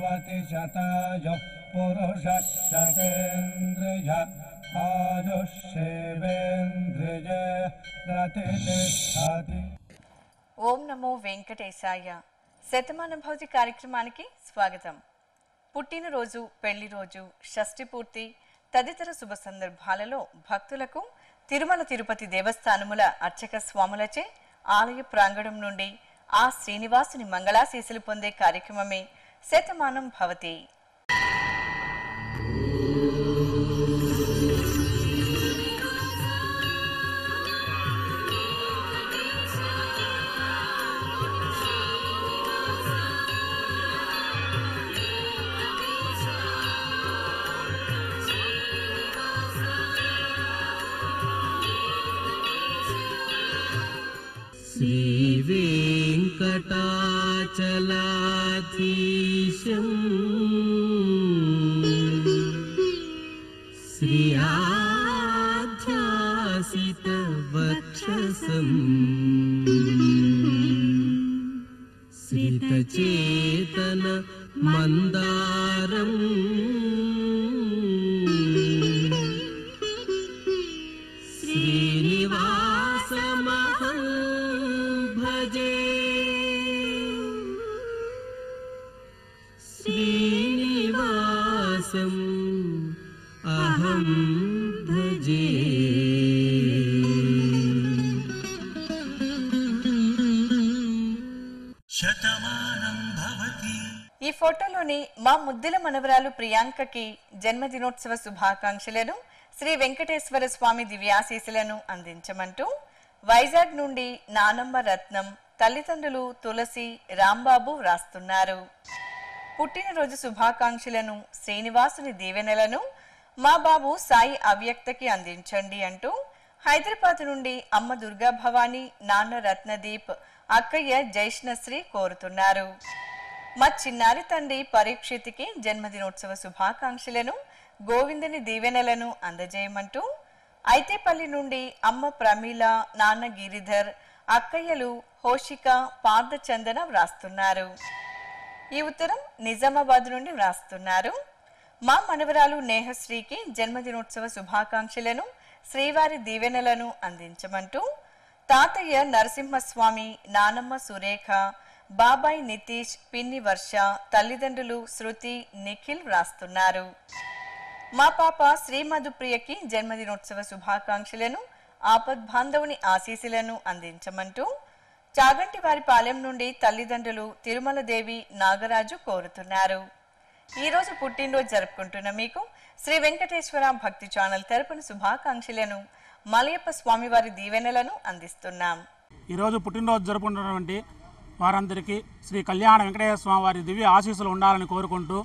भवति शतायुः पुरुषः शतेन्द्रिय आयुष्येवेन्द्रिय प्रतिष्ठति ఓం నమో వెంకటేశాయ శతమాన భౌతి కార్యక్రమానికి స్వాగతం పుట్టినరోజు పెళ్లి రోజు షష్ఠి పూర్తి తదితర శుభ సందర్భాలలో భక్తులకు తిరుమల తిరుపతి దేవస్థానముల అర్చక స్వాములచే ఆలయ ప్రాంగణం నుండి ఆ శ్రీనివాసుని మంగళాశీసులు పొందే కార్యక్రమమే శతమానం భవతి श्रीवेङ्कटाचलाधीशम् श्रियाध्यासितवक्षसम् श्रितचेतन मन्दारम् श्रीनिवासमहं भजे श्रीनिवासम् अहं भजे ఈ ఫోటోలోని మా ముద్దుల మనవరాలు ప్రియాంకకి జన్మదినోత్సవ శుభాకాంక్షలను శ్రీ వెంకటేశ్వర స్వామి దివ్యాశీసులను అందించమంటూ వైజాగ్ నుండి నానమ్మ రత్నం తల్లిదండ్రులు తులసి రాంబాబు వ్రాస్తున్నారు పుట్టినరోజు శుభాకాంక్షలను శ్రీనివాసుని దీవెనలను మా బాబు సాయి అవ్యక్తకి అందించండి అంటూ హైదరాబాద్ నుండి అమ్మ దుర్గా భవానీ నాన్న రత్నదీప్ అక్కయ్య జైష్ణశ్రీ కోరుతున్నారు మా చిన్నారి తండ్రి పరీక్షితికి జన్మదినోత్సవ శుభాకాంక్షలను గోవిందుని దీవెనలను అందజేయమంటూ ఐతేపల్లి నుండి అమ్మ ప్రమీల నాన్న గిరిధర్ అక్కయ్యలు హోషిక పార్థచందన వ్రాస్తున్నారు ఈ ఉత్తరం నిజామాబాద్ నుండి వ్రాస్తున్నారు మా మనవరాలు నేహశ్రీకి జన్మదినోత్సవ శుభాకాంక్షలను శ్రీవారి దీవెనలను అందించమంటూ తాతయ్య నరసింహస్వామి నానమ్మ సురేఖ బాబాయ్ నితీష్ పిన్ని వర్ష తల్లిదండ్రులు శృతి నిఖిల్ వ్రాస్తున్నారు మా పాప శ్రీ మధుప్రియకి జన్మదినోత్సవ శుభాకాంక్షలను ఆపద్ బాంధవుని ఆశీస్సులను అందించమంటూ చాగంటి వారి పాలెం నుండి తల్లిదండ్రులు తిరుమల దేవి నాగరాజు కోరుతున్నారు ఈ రోజు పుట్టినరోజు జరుపుకుంటున్న మీకు శ్రీ వెంకటేశ్వర భక్తి ఛానల్ తరపున శుభాకాంక్షలను మలయప్ప స్వామివారి దీవెనలను అందిస్తున్నాం ఈరోజు పుట్టినరోజు జరుపుకుంటున్నటువంటి వారందరికీ శ్రీ కళ్యాణ వెంకటేశ్వర స్వామి వారి దివ్య ఆశీస్సులు ఉండాలని కోరుకుంటూ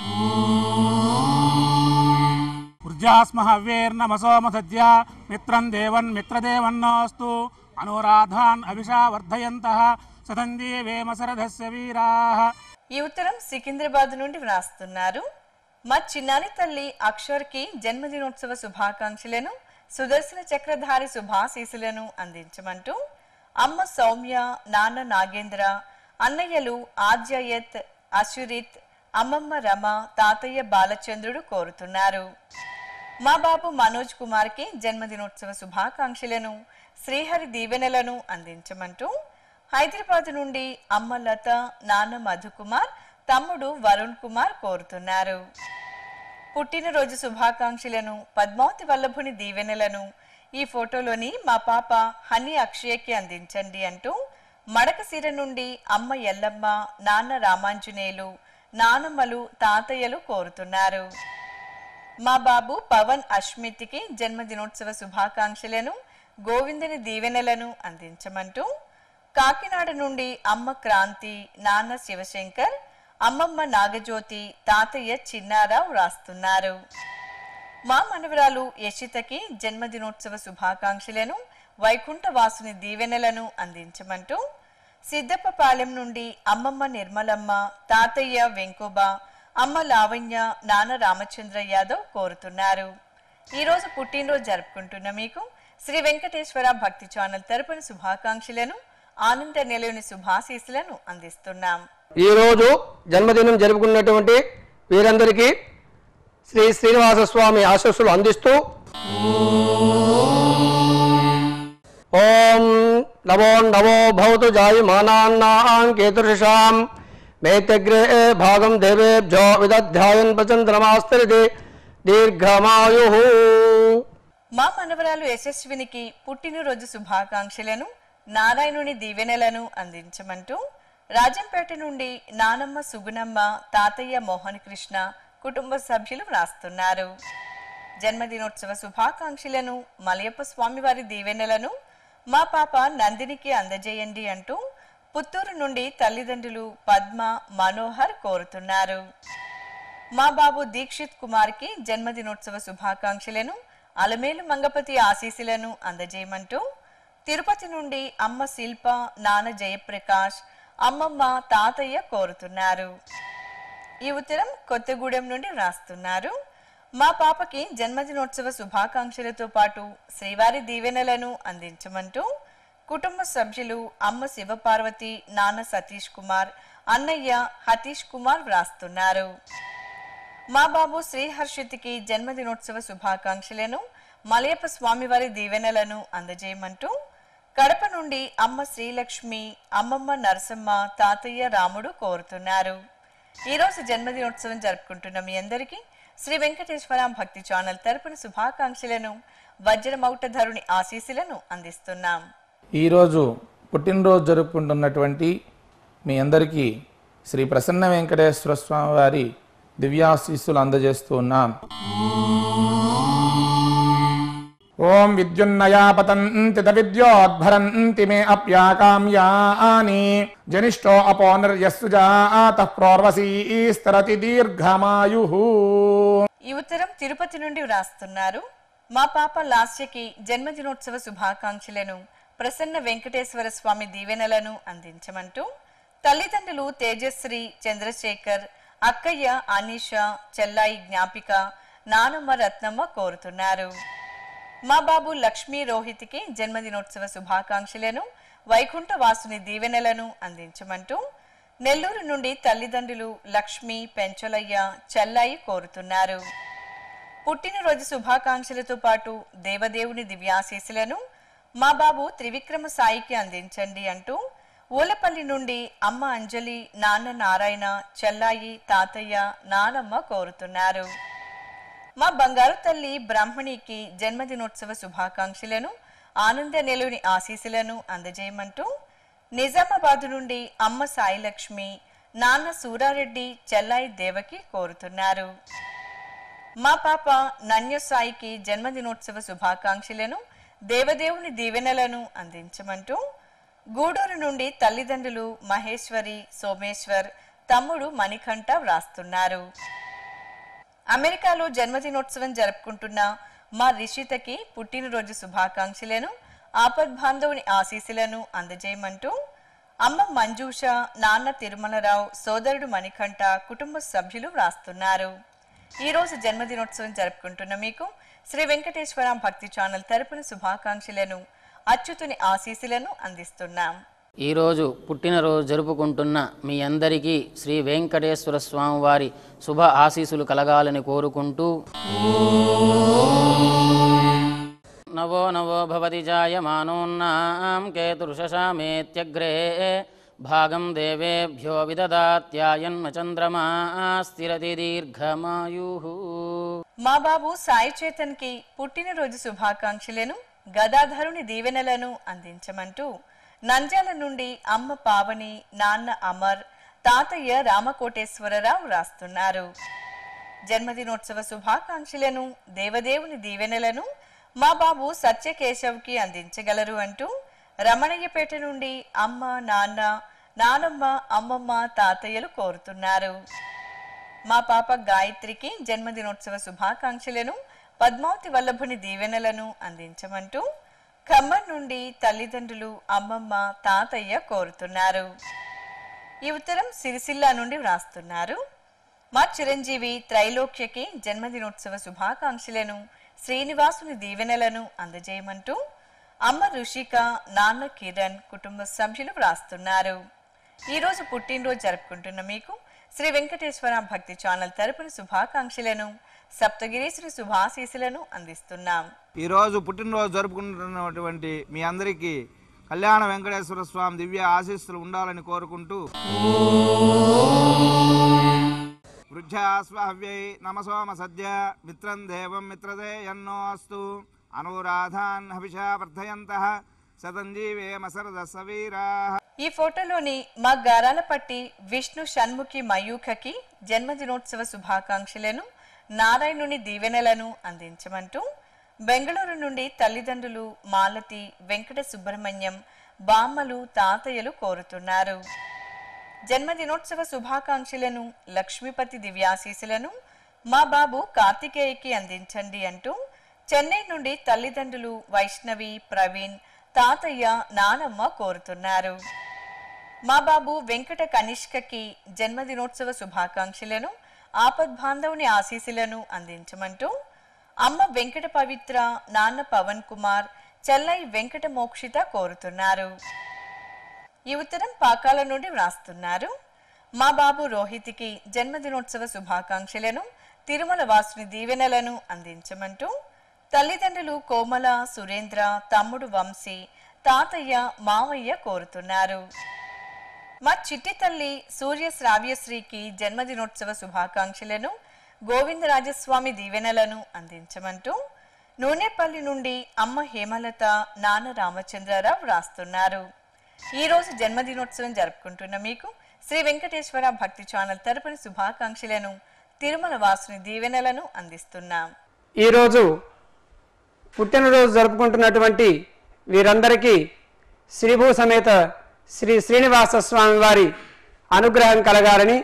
ఊర్జాస్మ హవ్యేర్నమసోమ సద్య మిత్రం దేవన్ మిత్రదేవన్నోస్తు అనురాధాన్ అభిషా వర్ధయంత సతందీ వేమసరథస్య వీరా ఈ ఉత్తరం సికింద్రాబాద్ నుండి వ్రాస్తున్నారు మా చిన్నారి తల్లి అక్షర్కి జన్మదినోత్సవ శుభాకాంక్షలను సుదర్శన చక్రధారి శుభాశీసులను అందించమంటూ అమ్మ సౌమ్య నాన్న నాగేంద్ర అన్నయ్యలు ఆద్యయత్ అశురిత్ అమ్మమ్మ రమ తాతయ్య బాలచంద్రుడు కోరుతున్నారు మా బాబు మనోజ్ కుమార్కి జన్మదినోత్సవ శుభాకాంక్షలను శ్రీహరి దీవెనలను అందించమంటూ హైదరాబాద్ నుండి అమ్మ లత నాన్న మధుకుమార్ తమ్ముడు వరుణ్ కుమార్ కోరుతున్నారు పుట్టినరోజు శుభాకాంక్షలను పద్మావతి వల్లభుని దీవెనలను ఈ ఫోటోలోని మా పాప హని అక్షయకి అందించండి అంటూ మడకసిర నుండి అమ్మ ఎల్లమ్మ నాన్న రామాంజనేయులు నానమ్మలు తాతయ్యలు కోరుతున్నారు మా బాబు పవన్ అష్మిత్కి జన్మదినోత్సవ శుభాకాంక్షలను గోవిందుని దీవెనలను అందించమంటూ కాకినాడ నుండి అమ్మ క్రాంతి నాన్న శివశంకర్ అమ్మమ్మ నాగజ్యోతి తాతయ్య చిన్నారావు రాస్తున్నారు మా మనవరాలు యశితకి జన్మదినోత్సవ శుభాకాంక్షలను వైకుంఠ వాసుని దీవెనలను అందించమంటూ సిద్దప్పపాలెం నుండి అమ్మమ్మ నిర్మలమ్మ తాతయ్య వెంకోబ అమ్మ లావణ్య నాన్న రామచంద్ర యాదవ్ కోరుతున్నారు ఈ రోజు పుట్టినరోజు జరుపుకుంటున్న మీకు శ్రీ వెంకటేశ్వర భక్తి ఛానల్ తరపున శుభాకాంక్షలను ఆనంద నిలయని శుభాశీస్సులను అందిస్తున్నాం ఈరోజు జన్మదినం జరుపుకున్నటువంటి వీరందరికీ శ్రీ శ్రీనివాస స్వామి ఆశస్సులు అందిస్తూ ఓం నమో నమో భవతు జాయమానాన్నాం కేతుషాం మేతగ్రే భాగం దేవేభ్యో విదధ్యాయన్ పచంద్రమాస్తరిది దీర్ఘమాయు మా మనవరాలు యశస్వినికి పుట్టినరోజు శుభాకాంక్షలను నారాయణుని దీవెనలను అందించమంటూ రాజంపేట నుండి నానమ్మ సుగుణమ్మ తాతయ్య మోహన్ కృష్ణ కుటుంబ సభ్యులు వ్రాస్తున్నారు జన్మదినోత్సవ శుభాకాంక్షలను మలయప్ప స్వామివారి దీవెనలను మా పాప నందినికి అందజేయండి అంటూ పుత్తూరు నుండి తల్లిదండ్రులు పద్మ మనోహర్ కోరుతున్నారు మా బాబు దీక్షిత్ కుమార్ కి జన్మదినోత్సవ శుభాకాంక్షలను అలమేలు మంగపతి ఆశీస్సులను అందజేయమంటూ తిరుపతి నుండి అమ్మ శిల్ప నాన్న జయప్రకాష్ అమ్మమ్మ తాతయ్య కోరుతున్నారు ఈ ఉత్తరం కొత్తగూడెం నుండి వ్రాస్తున్నారు మా పాపకి జన్మదినోత్సవ శుభాకాంక్షలతో పాటు శ్రీవారి దీవెనలను అందించమంటూ కుటుంబ సభ్యులు అమ్మ శివపార్వతి నాన్న సతీష్ కుమార్ అన్నయ్య హతీష్ కుమార్ వ్రాస్తున్నారు మా బాబు శ్రీహర్షిత్కి జన్మదినోత్సవ శుభాకాంక్షలను మలయప్ప స్వామివారి దీవెనలను అందజేయమంటూ కడప నుండి అమ్మ శ్రీలక్ష్మి అమ్మమ్మ నరసమ్మ తాతయ్య రాముడు కోరుతున్నారు ఈ రోజు జన్మదినోత్సవం జరుపుకుంటున్న మీ అందరికీ శ్రీ వెంకటేశ్వర భక్తి ఛానల్ తరపున శుభాకాంక్షలను వజ్రమౌటధరుని ఆశీస్సులను అందిస్తున్నాం ఈరోజు పుట్టినరోజు జరుపుకుంటున్నటువంటి మీ అందరికీ శ్రీ ప్రసన్న వెంకటేశ్వర స్వామి వారి దివ్యాశీస్సులు అందజేస్తూ ఉన్నాం ఓం విద్యున్నయా పతంతి విద్యోద్భరంతి మే అప్యాకామ్యాని జనిష్టో అపో నిర్యస్సు జాత ప్రోర్వసీస్తరతి దీర్ఘమాయు ఈ ఉత్తరం తిరుపతి నుండి వ్రాస్తున్నారు మా పాప లాస్యకి జన్మదినోత్సవ శుభాకాంక్షలను ప్రసన్న వెంకటేశ్వర స్వామి దీవెనలను అందించమంటూ తల్లిదండ్రులు తేజశ్రీ చంద్రశేఖర్ అక్కయ్య అనీష చెల్లాయి జ్ఞాపిక నానమ్మ రత్నమ్మ కోరుతున్నారు మా బాబు లక్ష్మీ రోహిత్కి జన్మదినోత్సవ శుభాకాంక్షలను వైకుంఠ వాసుని దీవెనలను అందించమంటూ నెల్లూరు నుండి తల్లిదండ్రులు లక్ష్మి పెంచలయ్య చెల్లాయి కోరుతున్నారు పుట్టినరోజు శుభాకాంక్షలతో పాటు దేవదేవుని దివ్యాశీస్సులను మా బాబు త్రివిక్రమ సాయికి అందించండి అంటూ ఊలపల్లి నుండి అమ్మ అంజలి నాన్న నారాయణ చెల్లాయి తాతయ్య నానమ్మ కోరుతున్నారు మా బంగారు తల్లి బ్రాహ్మణికి జన్మదినోత్సవ శుభాకాంక్షలను ఆనంద నెలవుని ఆశీస్సులను అందజేయమంటూ నిజామాబాద్ నుండి అమ్మ సాయిలక్ష్మి నాన్న సూరారెడ్డి చెల్లాయి దేవకి కోరుతున్నారు మా పాప నన్య సాయికి జన్మదినోత్సవ శుభాకాంక్షలను దేవదేవుని దీవెనలను అందించమంటూ గూడూరు నుండి తల్లిదండ్రులు మహేశ్వరి సోమేశ్వర్ తమ్ముడు మణికంఠ వ్రాస్తున్నారు అమెరికాలో జన్మదినోత్సవం జరుపుకుంటున్న మా రిషితకి పుట్టినరోజు శుభాకాంక్షలను ఆపద్బాంధవుని ఆశీస్సులను అందజేయమంటూ అమ్మ మంజూష నాన్న తిరుమలరావు సోదరుడు మణికంఠ కుటుంబ సభ్యులు వ్రాస్తున్నారు ఈ రోజు జన్మదినోత్సవం జరుపుకుంటున్న మీకు శ్రీ వెంకటేశ్వర భక్తి ఛానల్ తరపున శుభాకాంక్షలను అచ్యుతుని ఆశీస్సులను అందిస్తున్నాం ఈరోజు పుట్టినరోజు జరుపుకుంటున్న మీ అందరికీ శ్రీ వెంకటేశ్వర స్వామి వారి శుభ ఆశీస్సులు కలగాలని కోరుకుంటూ నవో నవో భవతి జాయమానోన్నాం కేతుర్షశామేత్యగ్రే భాగం దేవేభ్యో విదదాత్యాయన్మ చంద్రమా స్థిరతి దీర్ఘమాయు మా బాబు సాయి చేతన్ కి పుట్టినరోజు శుభాకాంక్షలను గదాధరుని దీవెనలను అందించమంటూ నంద్యాల నుండి అమ్మ పావని నాన్న అమర్ తాతయ్య రామకోటేశ్వరరావు రాస్తున్నారు జన్మదినోత్సవ శుభాకాంక్షలను దేవదేవుని దీవెనలను మా బాబు సత్యకేశవ్కి అందించగలరు అంటూ రమణయ్యపేట నుండి అమ్మ నాన్న నానమ్మ అమ్మమ్మ తాతయ్యలు కోరుతున్నారు మా పాప గాయత్రికి జన్మదినోత్సవ శుభాకాంక్షలను పద్మావతి వల్లభుని దీవెనలను అందించమంటూ ఖమ్మం నుండి తల్లిదండ్రులు అమ్మమ్మ తాతయ్య కోరుతున్నారు ఈ ఉత్తరం సిరిసిల్ల నుండి వ్రాస్తున్నారు మా చిరంజీవి త్రైలోక్యకి జన్మదినోత్సవ శుభాకాంక్షలను శ్రీనివాసుని దీవెనలను అందజేయమంటూ అమ్మ ఋషిక నాన్న కిరణ్ కుటుంబ సభ్యులు వ్రాస్తున్నారు ఈ రోజు పుట్టినరోజు జరుపుకుంటున్న మీకు శ్రీ వెంకటేశ్వర భక్తి ఛానల్ తరపున శుభాకాంక్షలను సప్తగిరీశ్వరి శుభాశీసులను అందిస్తున్నాం ఈరోజు పుట్టినరోజు జరుపుకుంటున్నటువంటి మీ అందరికీ కళ్యాణ వెంకటేశ్వర స్వామి దివ్య ఆశీస్సులు ఉండాలని కోరుకుంటూ వృద్ధాస్వావ్యై నమసోమ సద్య మిత్రం దేవం మిత్రదే ఎన్నో అస్తు అనురాధాన్ హవిషా వర్ధయంత శతంజీవేమ సరద సవీరా ఈ ఫోటోలోని మా గారాలపట్టి విష్ణు షణ్ముఖి మయూఖకి జన్మదినోత్సవ శుభాకాంక్షలను నారాయణుని దీవెనలను అందించమంటూ బెంగళూరు నుండి తల్లిదండ్రులు మాలతి వెంకట సుబ్రహ్మణ్యం బామ్మలు తాతయ్యలు కోరుతున్నారు జన్మదినోత్సవ శుభాకాంక్షలను లక్ష్మీపతి దివ్యాశీసులను మా బాబు కార్తికేయకి అందించండి అంటూ చెన్నై నుండి తల్లిదండ్రులు వైష్ణవి ప్రవీణ్ తాతయ్య నానమ్మ కోరుతున్నారు మా బాబు వెంకట కనిష్కకి జన్మదినోత్సవ శుభాకాంక్షలను ఆపద్బాంధవుని ఆశీస్సులను అందించమంటూ అమ్మ వెంకట పవిత్ర నాన్న పవన్ కుమార్ చెల్లై వెంకట మోక్షిత కోరుతున్నారు ఈ ఉత్తరం పాకాల నుండి వ్రాస్తున్నారు మా బాబు రోహిత్కి జన్మదినోత్సవ శుభాకాంక్షలను తిరుమల వాసుని దీవెనలను అందించమంటూ తల్లిదండ్రులు కోమల సురేంద్ర తమ్ముడు వంశీ తాతయ్య మావయ్య కోరుతున్నారు మా చిట్టి తల్లి సూర్య శ్రావ్యశ్రీకి జన్మదినోత్సవ శుభాకాంక్షలను గోవిందరాజస్వామి దీవెనలను అందించమంటూ నూనెపల్లి నుండి అమ్మ హేమలత నాన్న రామచంద్రరావు వ్రాస్తున్నారు ఈ రోజు జన్మదినోత్సవం జరుపుకుంటున్న మీకు శ్రీ వెంకటేశ్వర భక్తి ఛానల్ తరపున శుభాకాంక్షలను తిరుమల వాసుని దీవెనలను అందిస్తున్నాం ఈరోజు పుట్టినరోజు జరుపుకుంటున్నటువంటి వీరందరికీ శ్రీభూ సమేత శ్రీ శ్రీనివాస స్వామి వారి అనుగ్రహం కలగాలని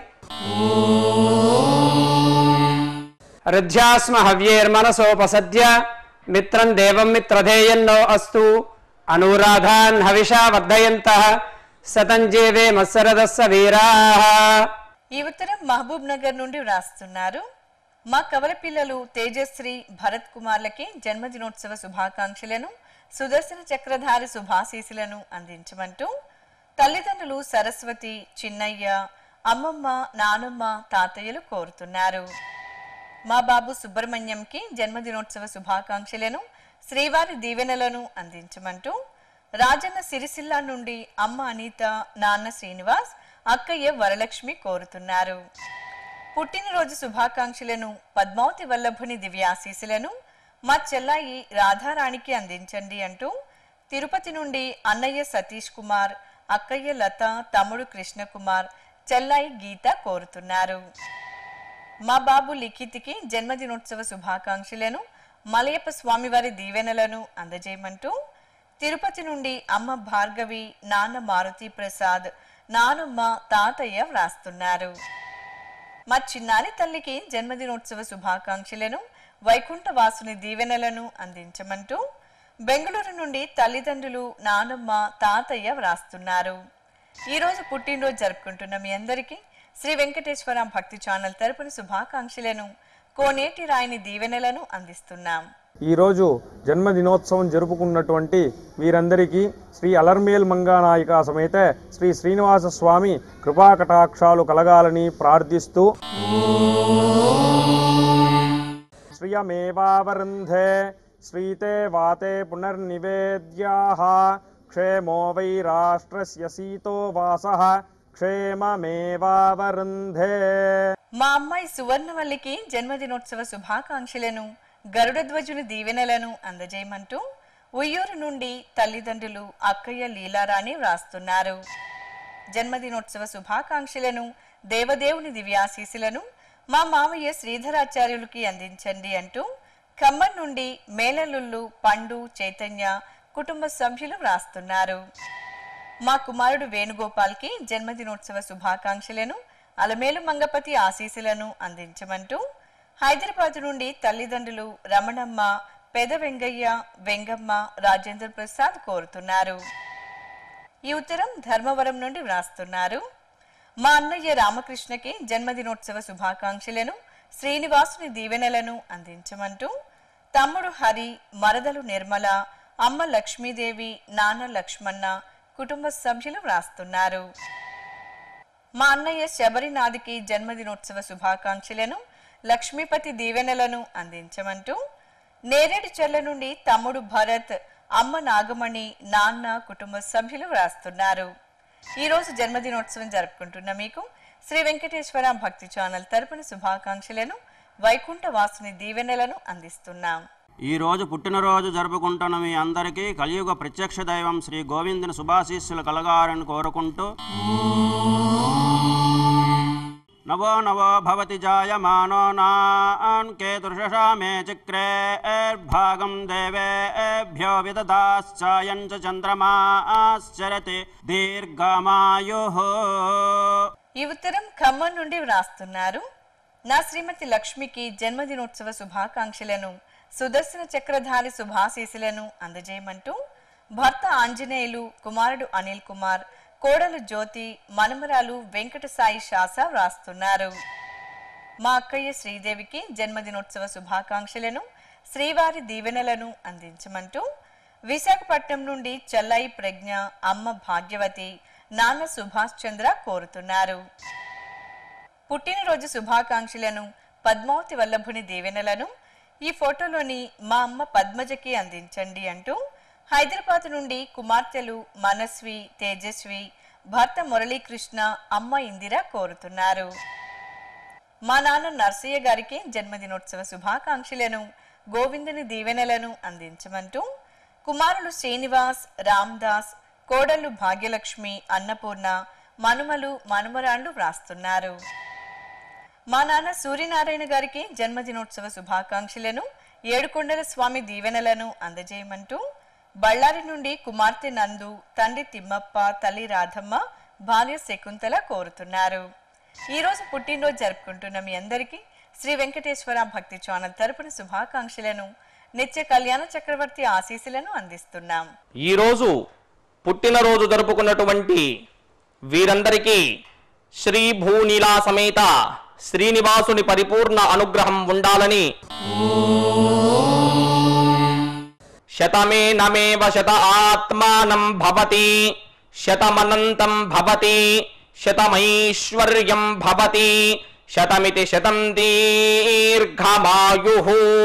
హృద్యాస్మ హవ్యేర్మనసోపసద్య మిత్రం దేవం మిత్రధేయన్నో అస్తు అనురాధాన్ హవిషా వర్ధయంత శతంజీవే మత్సరదస్స వీరా ఈ ఉత్తరం మహబూబ్ నగర్ నుండి వ్రాస్తున్నారు మా కవల పిల్లలు తేజశ్రీ భరత్ కుమార్లకి జన్మదినోత్సవ శుభాకాంక్షలను సుదర్శన చక్రధారి శుభాశీసులను అందించమంటూ తల్లిదండ్రులు సరస్వతి చిన్నయ్య అమ్మమ్మ నానమ్మ తాతయ్యలు కోరుతున్నారు మా బాబు సుబ్రహ్మణ్యంకి జన్మదినోత్సవ శుభాకాంక్షలను శ్రీవారి దీవెనలను అందించమంటూ రాజన్న సిరిసిల్ల నుండి అమ్మ అనిత నాన్న శ్రీనివాస్ అక్కయ్య వరలక్ష్మి కోరుతున్నారు పుట్టినరోజు శుభాకాంక్షలను పద్మావతి వల్లభుని దివ్యాశీసులను మా చెల్లాయి రాధారాణికి అందించండి అంటూ తిరుపతి నుండి అన్నయ్య సతీష్ కుమార్ అక్కయ్య లత తమ్ముడు కృష్ణకుమార్ చెల్లాయి గీత కోరుతున్నారు మా బాబు లిఖిత్కి జన్మదినోత్సవ శుభాకాంక్షలను మలయప్ప స్వామివారి దీవెనలను అందజేయమంటూ తిరుపతి నుండి అమ్మ భార్గవి నాన్న మారుతి ప్రసాద్ నానమ్మ తాతయ్య వ్రాస్తున్నారు మా చిన్నారి తల్లికి జన్మదినోత్సవ శుభాకాంక్షలను వైకుంఠ వాసుని దీవెనలను అందించమంటూ బెంగళూరు నుండి తల్లిదండ్రులు నానమ్మ తాతయ్య వ్రాస్తున్నారు ఈ రోజు పుట్టినరోజు జరుపుకుంటున్న మీ అందరికీ శ్రీ వెంకటేశ్వర భక్తి ఛానల్ తరపున శుభాకాంక్షలను కోనేటి రాయిని దీవెనలను అందిస్తున్నాం ఈరోజు జన్మదినోత్సవం జరుపుకున్నటువంటి వీరందరికీ శ్రీ అలర్మేల్ మంగానాయిక సమేత శ్రీ శ్రీనివాస స్వామి కృపాకటాక్షాలు కలగాలని ప్రార్థిస్తూ శ్రియమేవావరుంధే శ్రీతే వాతే పునర్నివేద్యాః క్షేమో వై రాష్ట్రస్య సీతో వాసః క్షేమమేవావరుంధే మా అమ్మాయి సువర్ణవల్లికి జన్మదినోత్సవ శుభాకాంక్షలను గరుడధ్వజుని దీవెనలను అందజేయమంటూ ఉయ్యూరు నుండి తల్లిదండ్రులు అక్కయ్య లీలారాణి వ్రాస్తున్నారు జన్మదినోత్సవ శుభాకాంక్షలను దేవదేవుని దివ్యాశీసులను మా మామయ్య శ్రీధరాచార్యులకి అందించండి అంటూ ఖమ్మం నుండి మేలలుల్లు పండు చైతన్య కుటుంబ సభ్యులు వ్రాస్తున్నారు మా కుమారుడు వేణుగోపాల్కి జన్మదినోత్సవ శుభాకాంక్షలను అలమేలు మంగపతి ఆశీస్సులను అందించమంటూ హైదరాబాద్ నుండి తల్లిదండ్రులు రమణమ్మ పెద వెంగయ్య వెంగమ్మ రాజేంద్ర ప్రసాద్ కోరుతున్నారు ఈ ఉత్తరం ధర్మవరం నుండి వ్రాస్తున్నారు మా అన్నయ్య రామకృష్ణకి జన్మదినోత్సవ శుభాకాంక్షలను శ్రీనివాసుని దీవెనలను అందించమంటూ తమ్ముడు హరి మరదలు నిర్మల అమ్మ లక్ష్మీదేవి నాన్న లక్ష్మణ కుటుంబ సభ్యులు వ్రాస్తున్నారు మా అన్నయ్య శబరినాథ్కి జన్మదినోత్సవ శుభాకాంక్షలను లక్ష్మీపతి దీవెనలను అందించమంటూ నేరేడు చెల్ల నుండి తమ్ముడు భరత్ అమ్మ నాగమణి నాన్న కుటుంబ సభ్యులు వ్రాస్తున్నారు ఈ రోజు జన్మదినోత్సవం జరుపుకుంటున్న మీకు శ్రీ వెంకటేశ్వర భక్తి ఛానల్ తరపున శుభాకాంక్షలను వైకుంఠ వాసుని దీవెనలను అందిస్తున్నాం ఈ రోజు పుట్టినరోజు జరుపుకుంటున్న మీ అందరికీ కలియుగ ప్రత్యక్ష దైవం శ్రీ గోవిందుని శుభాశీస్సులు కలగాలని కోరుకుంటూ నవో నవో భవతి జాయమానో నాన్ కేతుర్షషా మే చక్రేర్భాగం దేవేభ్యో విదదాశ్చాయం చ చంద్రమాశ్చరతి దీర్ఘమాయుః ఈ ఉత్తరం ఖమ్మం నుండి వ్రాస్తున్నారు నా శ్రీమతి లక్ష్మికి జన్మదినోత్సవ శుభాకాంక్షలను సుదర్శన చక్రధారి శుభాశీసులను అందజేయమంటూ భర్త ఆంజనేయులు కుమారుడు అనిల్ కుమార్ కోడలు జ్యోతి మనుమరాలు వెంకట సాయి శాస వ్రాస్తున్నారు మా అక్కయ్య శ్రీదేవికి జన్మదినోత్సవ శుభాకాంక్షలను శ్రీవారి దీవెనలను అందించమంటూ విశాఖపట్నం నుండి చెల్లాయి ప్రజ్ఞ అమ్మ భాగ్యవతి నాన్న సుభాష్ చంద్ర కోరుతున్నారు పుట్టినరోజు శుభాకాంక్షలను పద్మావతి వల్లభుని దీవెనలను ఈ ఫోటోలోని మా అమ్మ పద్మజకి అందించండి అంటూ హైదరాబాద్ నుండి కుమార్తెలు మనస్వి తేజస్వి భర్త మురళీకృష్ణ అమ్మ ఇందిర కోరుతున్నారు మా నాన్న నర్సయ్య గారికి జన్మదినోత్సవ శుభాకాంక్షలను గోవిందుని దీవెనలను అందించమంటూ కుమారులు శ్రీనివాస్ రామ్దాస్ కోడళ్ళు భాగ్యలక్ష్మి అన్నపూర్ణ మనుమలు మనుమరాండ్లు వ్రాస్తున్నారు మా నాన్న సూర్యనారాయణ గారికి జన్మదినోత్సవ శుభాకాంక్షలను ఏడుకొండల స్వామి దీవెనలను అందజేయమంటూ బళ్ళారి నుండి కుమార్తె నందు తండ్రి తిమ్మప్ప తల్లి రాధమ్మ భార్య శకుంతల కోరుతున్నారు ఈ రోజు పుట్టినరోజు జరుపుకుంటున్న మీ అందరికీ శ్రీ వెంకటేశ్వర భక్తి ఛానల్ తరపున శుభాకాంక్షలను నిత్య కళ్యాణ చక్రవర్తి ఆశీస్సులను అందిస్తున్నాం ఈరోజు పుట్టినరోజు జరుపుకున్నటువంటి వీరందరికీ శ్రీ భూనీలా సమేత శ్రీనివాసుని పరిపూర్ణ అనుగ్రహం ఉండాలని శతమే నమేవ శత ఆత్మానం భవతి శతమనంతం భవతి శతమైశ్వర్యం భవతి శతమితి శతం దీర్ఘమాయు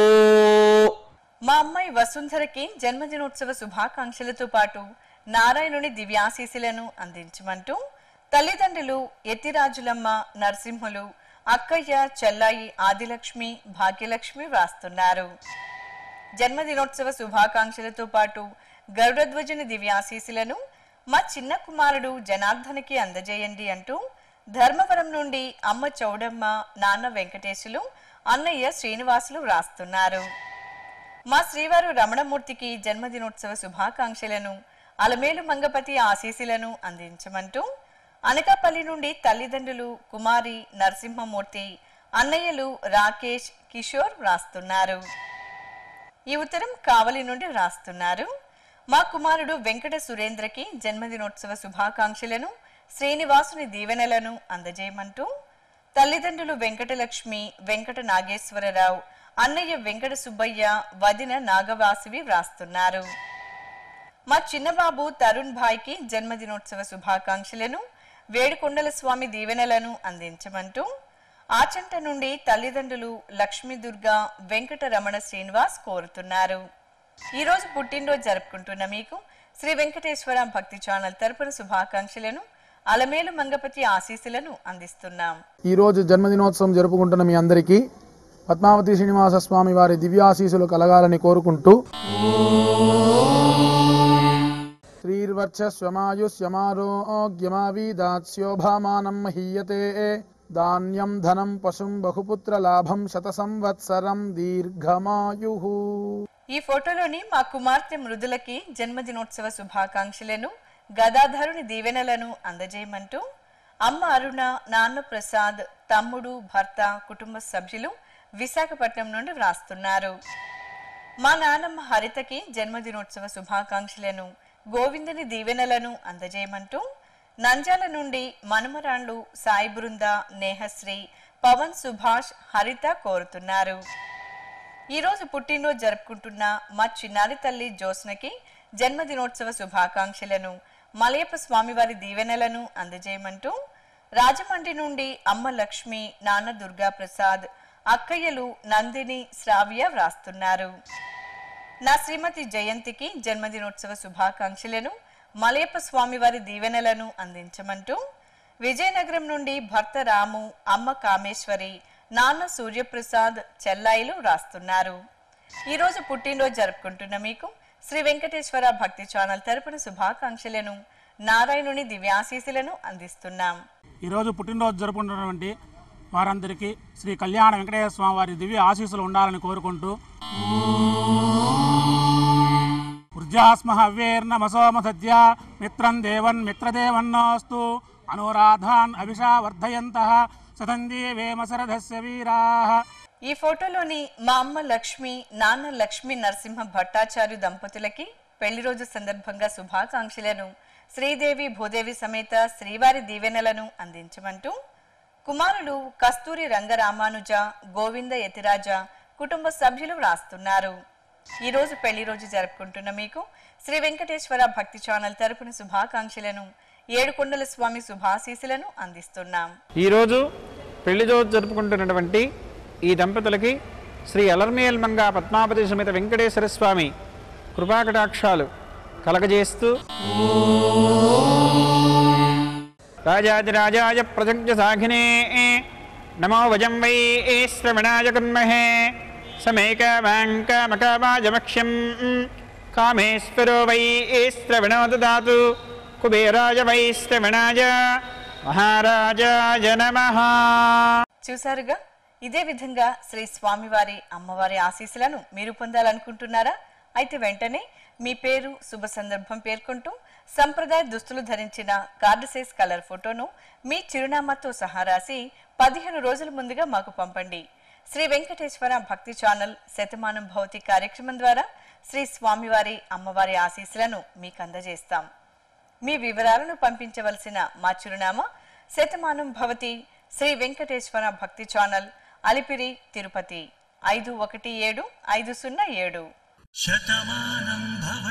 మా అమ్మాయి వసుంధరకి జన్మదినోత్సవ శుభాకాంక్షలతో పాటు నారాయణుని దివ్యాశీసులను అందించమంటూ తల్లిదండ్రులు ఎత్తిరాజులమ్మ నరసింహులు అక్కయ్య చెల్లాయి ఆదిలక్ష్మి భాగ్యలక్ష్మి వ్రాస్తున్నారు జన్మదినోత్సవ శుభాకాంక్షలతో పాటు గరుడధ్వజుని దివ్యాశీసులను మా చిన్న కుమారుడు జనార్దనికి అందజేయండి అంటూ ధర్మవరం నుండి అమ్మ చౌడమ్మ నాన్న వెంకటేశులు అన్నయ్య శ్రీనివాసులు వ్రాస్తున్నారు మా శ్రీవారు రమణమూర్తికి జన్మదినోత్సవ శుభాకాంక్షలను అలమేలు మంగపతి ఆశీస్సులను అందించమంటూ అనకాపల్లి నుండి తల్లిదండ్రులు కుమారి నరసింహమూర్తి అన్నయ్యలు రాకేష్ కిషోర్ వ్రాస్తున్నారు ఈ ఉత్తరం కావలి నుండి వ్రాస్తున్నారు మా కుమారుడు వెంకట సురేంద్రకి జన్మదినోత్సవ శుభాకాంక్షలను శ్రీనివాసుని దీవెనలను అందజేయమంటూ తల్లిదండ్రులు వెంకటలక్ష్మి వెంకట నాగేశ్వరరావు అన్నయ్య వెంకట సుబ్బయ్య వదిన నాగవాసివి వ్రాస్తున్నారు మా చిన్నబాబు తరుణ్ భాయ్కి జన్మదినోత్సవ శుభాకాంక్షలను వేడుకొండల స్వామి దీవెనలను అందించమంటూ ఆచంట నుండి తల్లిదండ్రులు లక్ష్మీ దుర్గా వెంకట రమణ శ్రీనివాస్ కోరుతున్నారు ఈ రోజు పుట్టినరోజు జరుపుకుంటున్న మీకు శ్రీ వెంకటేశ్వర భక్తి ఛానల్ తరపున శుభాకాంక్షలను అలమేలు మంగపతి ఆశీస్సులను అందిస్తున్నాం ఈరోజు జన్మదినోత్సవం జరుపుకుంటున్న మీ అందరికీ పద్మావతి శ్రీనివాస స్వామి వారి దివ్యాశీసులు కలగాలని కోరుకుంటూ శ్రీర్వర్చస్వమాయుష్యమారోగ్యమావీదాస్యోభామానం మహీయతే ధాన్యం ధనం పశుం బహుపుత్ర లాభం శత సంవత్సరం దీర్ఘమాయు ఈ ఫోటోలోని మా కుమార్తె మృదులకి జన్మదినోత్సవ శుభాకాంక్షలను గదాధరుని దీవెనలను అందజేయమంటూ అమ్మ అరుణ నాన్న ప్రసాద్ తమ్ముడు భర్త కుటుంబ సభ్యులు విశాఖపట్నం నుండి వ్రాస్తున్నారు మా నాన్నమ్మ హరితకి జన్మదినోత్సవ శుభాకాంక్షలను గోవిందుని దీవెనలను అందజేయమంటూ నంజాల నుండి మనుమరాండ్లు సాయి బృంద నేహశ్రీ పవన్ సుభాష్ హరిత కోరుతున్నారు ఈ రోజు పుట్టినరోజు జరుపుకుంటున్న మా చిన్నారి తల్లి జ్యోత్స్నకి జన్మదినోత్సవ శుభాకాంక్షలను మలయప్ప స్వామివారి దీవెనలను అందజేయమంటూ రాజమండ్రి నుండి అమ్మ లక్ష్మి నాన్న దుర్గా ప్రసాద్ అక్కయ్యలు నందిని శ్రావ్య వ్రాస్తున్నారు నా శ్రీమతి జయంతికి జన్మదినోత్సవ శుభాకాంక్షలను మలయప్ప స్వామివారి దీవెనలను అందించమంటూ విజయనగరం నుండి భర్త రాము అమ్మ కామేశ్వరి నాన్న సూర్యప్రసాద్ చెల్లాయిలు రాస్తున్నారు ఈరోజు పుట్టినరోజు జరుపుకుంటున్న మీకు శ్రీ వెంకటేశ్వర భక్తి ఛానల్ తరపున శుభాకాంక్షలను నారాయణుని దివ్యాశీసులను అందిస్తున్నాం ఈరోజు పుట్టినరోజు జరుపుకుంటున్నటువంటి వారందరికీ శ్రీ కళ్యాణ వెంకటేశ్వర స్వామి వారి దివ్య ఆశీస్సులు ఉండాలని కోరుకుంటూ ఊర్జాస్మ హవ్యేర్నమసోమ సద్య మిత్రం దేవన్ మిత్రదేవన్నోస్తు అనురాధాన్ అభిషా వర్ధయంత సతంజీవేమ శరథస్య వీరాః ఈ ఫోటోలోని మా అమ్మ లక్ష్మి నాన్న లక్ష్మి నరసింహ భట్టాచార్య దంపతులకి పెళ్లి రోజు సందర్భంగా శుభాకాంక్షలను శ్రీదేవి భూదేవి సమేత శ్రీవారి దీవెనలను అందించమంటూ కుమారులు కస్తూరి రంగరామానుజ గోవింద యతిరాజ కుటుంబ సభ్యులు వ్రాస్తున్నారు ఈ రోజు పెళ్లి రోజు జరుపుకుంటున్న మీకు శ్రీ వెంకటేశ్వర భక్తి ఛానల్ తరపున శుభాకాంక్షలను ఏడుకొండల స్వామి శుభాశీసులను అందిస్తున్నాం ఈరోజు పెళ్లి రోజు జరుపుకుంటున్నటువంటి ఈ దంపతులకి శ్రీ అలర్మేల్ మంగా పద్మావతి సమేత వెంకటేశ్వర స్వామి కృపాకటాక్షాలు కలగజేస్తూ రాజాదిరాజాయ ప్రజజ్ఞ సాఘినే నమో వజం వై శ్రవణాయ కన్మహే సమేకమాంకమకామాజమక్ష్యం కామేశ్వరో వై శ్రవణో దదాతు కుబేరాయ వై శ్రవణాయ మహారాజాయ నమః చూసారుగా ఇదే విధంగా శ్రీ స్వామివారి అమ్మవారి ఆశీస్సులను మీరు పొందాలనుకుంటున్నారా అయితే వెంటనే మీ పేరు శుభ సందర్భం పేర్కొంటూ సంప్రదాయ దుస్తులు ధరించిన కార్డు సైజ్ కలర్ ఫోటోను మీ చిరునామాతో సహా రాసి పదిహేను రోజుల ముందుగా మాకు పంపండి శ్రీ వెంకటేశ్వర భక్తి ఛానల్ శతమానం భౌతి కార్యక్రమం ద్వారా శ్రీ స్వామివారి అమ్మవారి ఆశీస్సులను మీకు అందజేస్తాం మీ వివరాలను పంపించవలసిన మా చిరునామా శతమానం భవతి శ్రీ వెంకటేశ్వర భక్తి ఛానల్ అలిపిరి తిరుపతి ఐదు ఒకటి ఏడు ఐదు సున్నా ఏడు శతమానం భవ